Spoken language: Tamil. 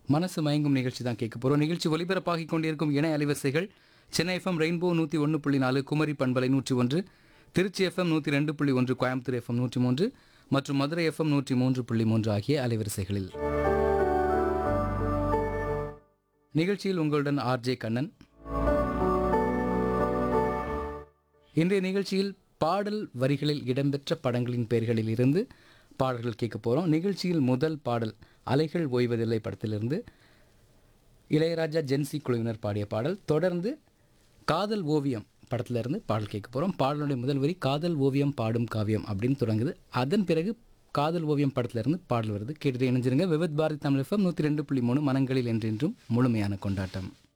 மனசு மயங்கும் நிகழ்ச்சி தான் கேட்க போகிறோம் நிகழ்ச்சி ஒலிபரப்பாகி கொண்டிருக்கும் இணை அலைவரிசைகள் சென்னை எஃப்எம் ரெயின்போ நூற்றி ஒன்று புள்ளி நாலு குமரி பண்பலை நூற்றி ஒன்று திருச்சி எஃப்எம் நூற்றி ரெண்டு புள்ளி ஒன்று கோயம்புத்தூர் எஃப்எம் நூற்றி மூன்று மற்றும் மதுரை எஃப்எம் நூற்றி மூன்று புள்ளி மூன்று ஆகிய அலைவரிசைகளில் நிகழ்ச்சியில் உங்களுடன் ஆர்ஜே கண்ணன் இன்றைய நிகழ்ச்சியில் பாடல் வரிகளில் இடம்பெற்ற படங்களின் பெயர்களில் இருந்து பாடல்கள் கேட்க போகிறோம் நிகழ்ச்சியில் முதல் பாடல் அலைகள் ஓய்வதில்லை படத்திலிருந்து இளையராஜா ஜென்சி குழுவினர் பாடிய பாடல் தொடர்ந்து காதல் ஓவியம் படத்திலிருந்து பாடல் கேட்க போகிறோம் பாடலுடைய முதல் வரி காதல் ஓவியம் பாடும் காவியம் அப்படின்னு தொடங்குது அதன் பிறகு காதல் ஓவியம் படத்திலிருந்து பாடல் வருது கேட்டுட்டு இணைஞ்சிருங்க விவத் பாரதி தமிழ் எஃப்எம் நூற்றி ரெண்டு புள்ளி மூணு மனங்களில் என்றென்றும் முழுமையான கொண்டாட்டம்